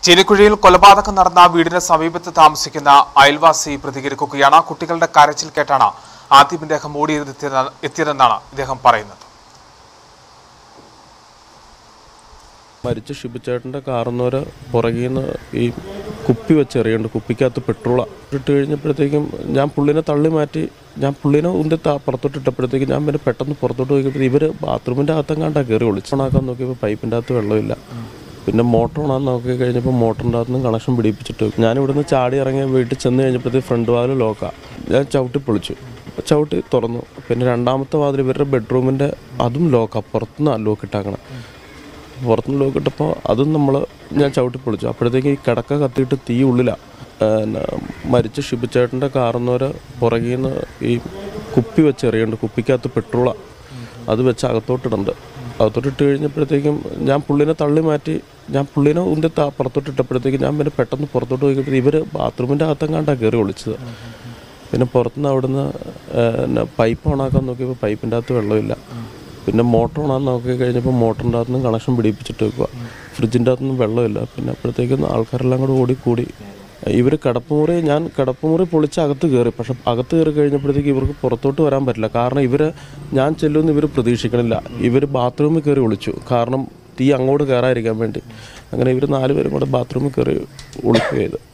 ചീനിക്കുഴിയിൽ കൊലപാതകം നടന്ന വീടിന് സമീപത്ത് താമസിക്കുന്ന അയൽവാസി പ്രതികരിക്കുകയാണ് കുട്ടികളുടെ കരച്ചിൽ കേട്ടാണ് ആദ്യം ഇദ്ദേഹം ഓടിയെത്തിയത് എത്തിയതെന്നാണ് ഇദ്ദേഹം പറയുന്നത് മരിച്ച ഷിബുച്ചേട്ടൻ്റെ കാർന്നവര് പുറകിൽ നിന്ന് ഈ കുപ്പി വെച്ചെറിയുന്നുണ്ട് കുപ്പിക്കകത്ത് പെട്രോള ഇട്ട് കഴിഞ്ഞപ്പോഴത്തേക്കും ഞാൻ പുള്ളിനെ തള്ളി മാറ്റി ഞാൻ പുള്ളിനെ ഉന്തി താ പുറത്തോട്ട് ഇട്ടപ്പോഴത്തേക്കും ഞാൻ പിന്നെ പെട്ടെന്ന് പുറത്തോട്ട് പോയപ്പോൾ ഇവർ ബാത്റൂമിൻ്റെ അകത്തെങ്ങാണ്ടാ കയറി ഒളിച്ച് ഓണാക്കാൻ നോക്കിയപ്പോൾ പൈപ്പിൻ്റെ അകത്ത് വെള്ളമില്ല പിന്നെ മോട്ടർ ഓണാൻ നോക്കി കഴിഞ്ഞപ്പോൾ മോട്ടറിൻ്റെ അകത്ത് നിന്ന് കണക്ഷൻ പിടിപ്പിച്ചിട്ട് ഞാൻ ഇവിടുന്ന് ചാടി ഇറങ്ങി വീട്ടിൽ ചെന്ന് കഴിഞ്ഞപ്പോഴത്തേക്ക് ഫ്രണ്ട് വാതിൽ ലോക്കാ ഞാൻ ചവിട്ടി പൊളിച്ചു ചവിട്ടി തുറന്നു പിന്നെ രണ്ടാമത്തെ വാതിൽ ഇവരുടെ ബെഡ്റൂമിൻ്റെ അതും ലോക്കാ പുറത്തുനിന്ന് ലോക്ക് ഇട്ടാക്കണം പുറത്തുനിന്ന് ലോക്ക് ഇട്ടപ്പോൾ അതും നമ്മൾ ഞാൻ ചവിട്ടി പൊളിച്ചു അപ്പോഴത്തേക്ക് ഈ കിടക്ക കത്തിയിട്ട് തീ ഉള്ളിലാണ് മരിച്ച ഷിബുച്ചേട്ടൻ്റെ കാർന്നവര് പുറകിൽ നിന്ന് ഈ കുപ്പി വെച്ചെറിയുന്നുണ്ട് കുപ്പിക്കകത്ത് പെട്രോളാണ് അത് വെച്ച് അകത്തോട്ടിടുന്നുണ്ട് അകത്തോട്ട് ഇട്ട് കഴിഞ്ഞപ്പോഴത്തേക്കും ഞാൻ പുള്ളിനെ തള്ളി മാറ്റി ഞാൻ പുള്ളിനെ ഉന്തി താ പുറത്തോട്ട് ഇട്ടപ്പോഴത്തേക്കും ഞാൻ പിന്നെ പെട്ടെന്ന് പുറത്തോട്ട് പോയപ്പോൾ ഇവർ ബാത്റൂമിൻ്റെ അകത്തെങ്ങാണ്ടാ കയറി ഒളിച്ചത് പിന്നെ പുറത്തുനിന്ന് അവിടുന്ന് പിന്നെ പൈപ്പ് ഓണാക്കാൻ നോക്കിയപ്പോൾ പൈപ്പിൻ്റെ അകത്ത് വെള്ളമില്ല പിന്നെ മോട്ടർ ഓണാൻ നോക്കി കഴിഞ്ഞപ്പോൾ മോട്ടറിൻ്റെ അകത്ത് നിന്ന് കണക്ഷൻ പിടിപ്പിച്ചിട്ട് വെക്കുക ഫ്രിഡ്ജിൻ്റെ അകത്തൊന്നും വെള്ളമില്ല പിന്നെ അപ്പോഴത്തേക്കും ആൾക്കാരെല്ലാം കൂടെ ഓടിക്കൂടി ഇവർ കിടപ്പുമുറി ഞാൻ കിടപ്പുമുറി പൊളിച്ച് അകത്ത് കയറി പക്ഷെ അകത്ത് കയറി കഴിഞ്ഞപ്പോഴത്തേക്ക് ഇവർക്ക് പുറത്തോട്ട് വരാൻ പറ്റില്ല കാരണം ഇവർ ഞാൻ ചെല്ലുമെന്ന് ഇവർ പ്രതീക്ഷിക്കണില്ല ഇവർ ബാത്റൂമിൽ കയറി ഒളിച്ചു കാരണം തീ അങ്ങോട്ട് കയറാതിരിക്കാൻ വേണ്ടി അങ്ങനെ ഇവർ നാലുപേരും കൂടെ ബാത്റൂമിൽ കയറി ഒളിക്കുകയത്